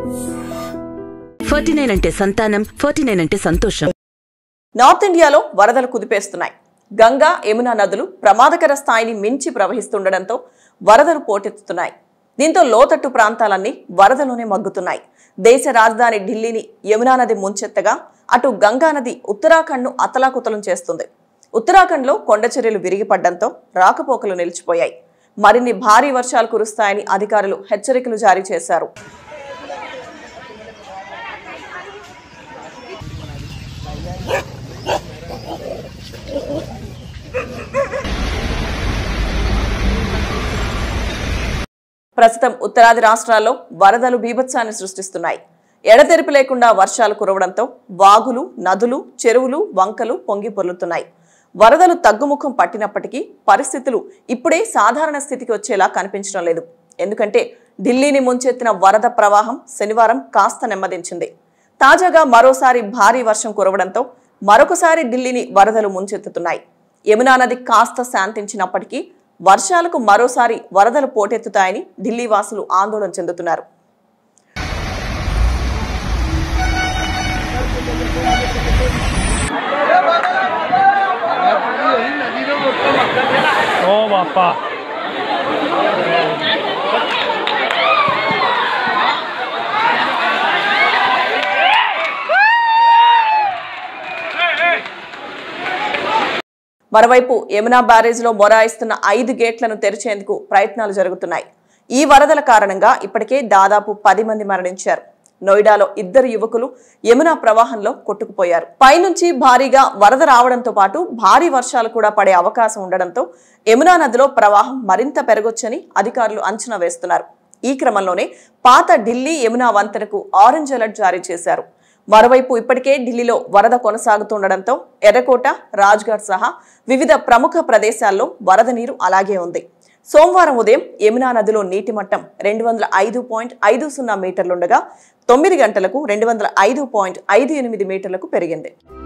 forty nine అంటే సంతానం forty nine అంటే సంతోషం నార్త్ ఇండియాలో వరదలు కుదిపేస్తున్నాయి గంగా యమునా నదులు ప్రమాదకర స్థాయిని మించి ప్రవహిస్తుండటంతో వరదలు పోటెత్తుతున్నాయి దీంతో లోతట్టు ప్రాంతాలన్నీ వరదలోనే మగ్గుతున్నాయి దేశ రాజధాని ఢిల్లీని యమునా నది ముంచెత్తగా అటు గంగా నది ఉత్తరాఖండ్ను అతలాకుతలం చేస్తుంది ఉత్తరాఖండ్లో కొండచర్యలు విరిగిపడ్డంతో రాకపోకలు నిలిచిపోయాయి మరిన్ని భారీ వర్షాలు కురుస్తాయని అధికారులు హెచ్చరికలు జారీ చేశారు ప్రస్తుతం ఉత్తరాది రాష్ట్రాల్లో వరదలు బీభత్సాన్ని సృష్టిస్తున్నాయి ఎడతెరిపి లేకుండా వర్షాలు కురవడంతో వాగులు నదులు చెరువులు వంకలు పొంగి పొర్లుతున్నాయి వరదలు తగ్గుముఖం పట్టినప్పటికీ పరిస్థితులు ఇప్పుడే సాధారణ స్థితికి వచ్చేలా కనిపించడం లేదు ఎందుకంటే ఢిల్లీని ముంచెత్తిన వరద ప్రవాహం శనివారం కాస్త నెమ్మదించింది తాజాగా మరోసారి భారీ వర్షం కురవడంతో మరొకసారి ఢిల్లీని వరదలు ముంచెత్తుతున్నాయి యమునా నది కాస్త శాంతించినప్పటికీ వర్షాలకు మరోసారి వరదలు పోటెత్తుతాయని ఢిల్లీ వాసులు ఆందోళన చెందుతున్నారు ओ बापा మరోవైపు యమునా బ్యారేజ్లో మొరాయిస్తున్న ఐదు గేట్లను తెరిచేందుకు ప్రయత్నాలు జరుగుతున్నాయి ఈ వరదల కారణంగా ఇప్పటికే దాదాపు పది మంది మరణించారు నోయిడాలో ఇద్దరు యువకులు యమునా ప్రవాహంలో కొట్టుకుపోయారు పైనుంచి భారీగా వరద రావడంతో పాటు భారీ వర్షాలు కూడా పడే అవకాశం ఉండడంతో యమునా నదిలో ప్రవాహం మరింత పెరగొచ్చని అధికారులు అంచనా వేస్తున్నారు ఈ క్రమంలోనే పాత ఢిల్లీ యమునా వంతెనకు ఆరెంజ్ అలర్ట్ జారీ చేశారు మరోవైపు ఇప్పటికే ఢిల్లీలో వరద కొనసాగుతుండటంతో ఎర్రకోట రాజ్ఘాట్ సహా వివిధ ప్రముఖ ప్రదేశాల్లో వరద నీరు అలాగే ఉంది సోమవారం ఉదయం యమునా నదిలో నీటి మట్టం రెండు వందల ఐదు పాయింట్ ఐదు సున్నా మీటర్లుండగా తొమ్మిది గంటలకు రెండు వందల ఐదు పాయింట్ ఐదు ఎనిమిది మీటర్లకు పెరిగింది